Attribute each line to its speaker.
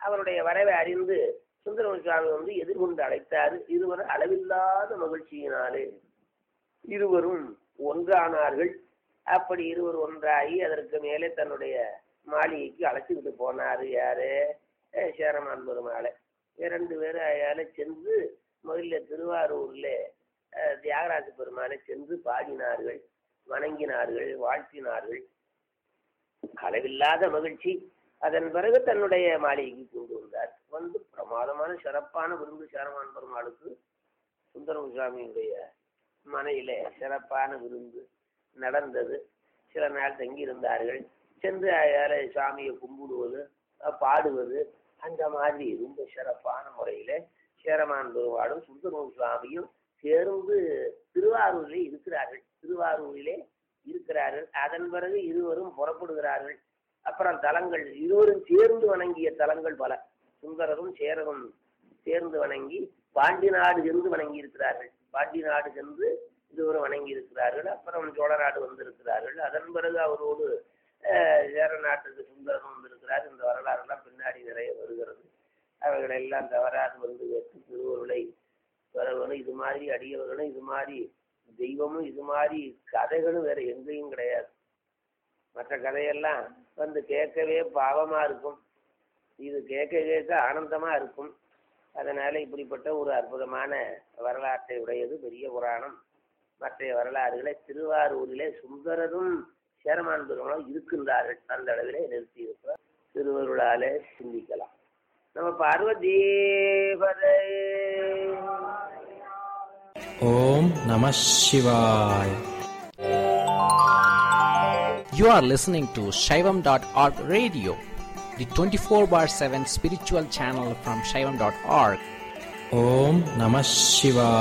Speaker 1: அவருடைய வரவை அறிந்து சுந்தரம சுவாமி வந்து எதிர்கொண்டு அழைத்தார் இருவர் அளவில்லாத மகிழ்ச்சியினாலே இருவரும் ஒன்றானார்கள் அப்படி இருவர் ஒன்றாகி அதற்கு மேலே தன்னுடைய மாளிகைக்கு அழைச்சிக்கிட்டு போனாரு யாரு அஹ் சேரமான் பெருமாளை இரண்டு பேரும் அயால சென்று முதல்ல திருவாரூர்ல அஹ், தியாகராஜ பெருமாளை சென்று பாடினார்கள் வணங்கினார்கள் வாழ்த்தினார்கள் அளவில்லாத மகிழ்ச்சி அதன் பிறகு தன்னுடைய மாளிகைக்கு கொண்டு வந்தார் வந்து பிரமாதமான சிறப்பான விருந்து சேரமான் பெருமாளுக்கு சுந்தரம் சுவாமியுடைய மனையில சிறப்பான விருந்து நடந்தது சில நாள் தங்கியிருந்தார்கள் சென்று அயால சாமியை கும்பிடுவது அஹ் பாடுவது அந்த மாதிரி ரொம்ப சிறப்பான முறையில சேரமான் பெருமாளும் சுந்தரம் சுவாமியும் சேர்ந்து திருவாரூரிலே இருக்கிறார்கள் திருவாரூரிலே இருக்கிறார்கள் அதன் பிறகு இருவரும் புறப்படுகிறார்கள் அப்புறம் தலங்கள் இருவரும் சேர்ந்து வணங்கிய தலங்கள் பல சுந்தரரும் சேரரும் சேர்ந்து வணங்கி பாண்டி நாடு சென்று வணங்கி இருக்கிறார்கள் பாண்டி நாடு சென்று இருவரும் வணங்கி இருக்கிறார்கள் அப்புறம் சோழ நாடு வந்திருக்கிறார்கள் அதன் பிறகு அவரோடு அஹ், சேர நாட்டுக்கு சுந்தரம் வந்திருக்கிறார் இந்த வரலாறுலாம் பின்னாடி நிறைய வருகிறது அவைகள் எல்லாம் தவறாது வந்து கேட்டு திருவருளை வரவனும் இது மாதிரி அடியவர்களும் இது மாதிரி தெய்வமும் இது மாதிரி கதைகளும் வேற எங்கேயும் கிடையாது மற்ற கதையெல்லாம் வந்து கேட்கவே பாவமா இருக்கும் இது கேட்க கேட்க ஆனந்தமா இருக்கும் அதனால இப்படிப்பட்ட ஒரு அற்புதமான வரலாற்றை உடையது பெரிய புராணம் மற்ற வரலாறுகளை திருவாரூரிலே சுந்தரரும் சேரமான் பெருமாளும் இருக்கின்றார்கள் அந்த அளவிலே நிறுத்தி இருக்கிறார் திருவருளாலே சிந்திக்கலாம் நம்ம பார்வதீபதே
Speaker 2: Om Namah Shivaya. You are listening to Shaivam.org radio, the 24 bar 7 spiritual channel from Shaivam.org. Om Namah Shivaya.